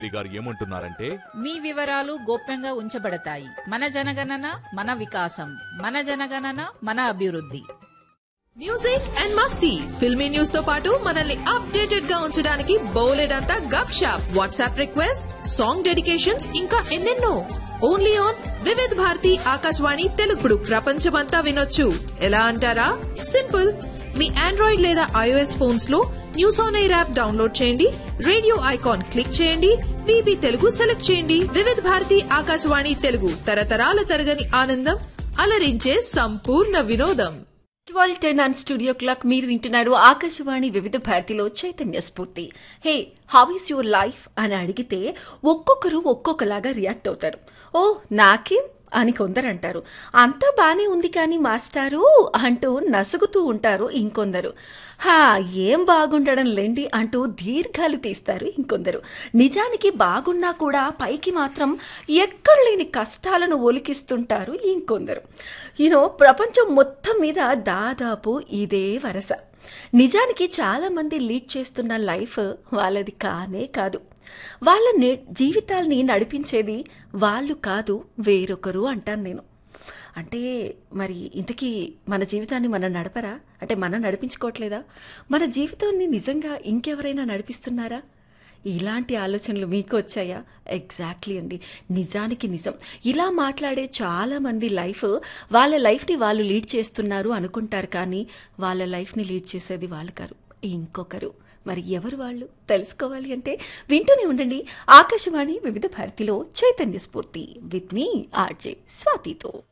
గారు ఏమంటున్నారంటే మీ వివరాలు గోప్యంగా ఉంచబడతాయి మన జనగణన మన వికాసం మన జనగణన మన అభివృద్ధి మ్యూజిక్ అండ్ మస్తీ ఫిల్మీ న్యూస్ తో పాటు మనల్ని అప్డేటెడ్ గా ఉంచడానికి బోలెడంతా gupshup WhatsApp request song dedications ఇంకా ఎన్నెన్నో ఓన్లీ ఆన్ వివిధ్ భారతి ఆకాశవాణి తెలుగుడు ప్రపంచమంతా వినొచ్చు ఎలా అంటారా సింపుల్ మీ ఆండ్రాయిడ్ లేదా ఐఓఎస్ ఫోన్స్ లో news on air app download చేయండి రేడియో ఐకాన్ క్లిక్ చేయండి విబి తెలుగు సెలెక్ట్ చేయండి వివిధ్ భారతి ఆకాశవాణి తెలుగు తరతరాల తరగని ఆనందం అలరించే సంపూర్ణ వినోదం twelve ten and studio clock మీరు వింటున్నారు ఆకాశవాణి వివిధ భారతిలో Chaitanya Spoorthi hey how is your life అని అడిగితే ఒక్కొక్కరు ఒక్కొక్కలాగా రియాక్ట్ అవుతారు ఓ నాకేం అని కొందరు అంటారు అంతా బానే ఉంది కానీ మాస్టారు అంటూ నసుగుతూ ఉంటారు ఇంకొందరు హా ఏం బాగుండడం లేండి అంటూ దీర్ఘాలు తీస్తారు ఇంకొందరు నిజానికి బాగున్నా కూడా పైకి మాత్రం ఎక్కడ లేని కష్టాలను ఒలికిస్తుంటారు ఇంకొందరు యూనో ప్రపంచం మొత్తం మీద దాదాపు ఇదే వరస నిజానికి చాలా మంది లీడ్ చేస్తున్న లైఫ్ వాళ్ళది కానే కాదు వాళ్ళ నే జీవితాల్ని నడిపించేది వాళ్ళు కాదు వేరొకరు అంటాను నేను అంటే మరి ఇంతకీ మన జీవితాన్ని మనం నడపరా అంటే మనం నడిపించుకోవట్లేదా మన జీవితాన్ని నిజంగా ఇంకెవరైనా నడిపిస్తున్నారా ఇలాంటి ఆలోచనలు మీకు వచ్చాయా ఎగ్జాక్ట్లీ అండి నిజానికి నిజం ఇలా మాట్లాడే చాలా మంది లైఫ్ వాళ్ళ లైఫ్ని వాళ్ళు లీడ్ చేస్తున్నారు అనుకుంటారు కానీ వాళ్ళ లైఫ్ని లీడ్ చేసేది వాళ్ళు కారు ఇంకొకరు మరి ఎవరు వాళ్ళు తెలుసుకోవాలి అంటే వింటూనే ఉండండి ఆకాశవాణి వివిధ భారతిలో చైతన్య స్ఫూర్తి విత్ మీ ఆర్జే స్వాతితో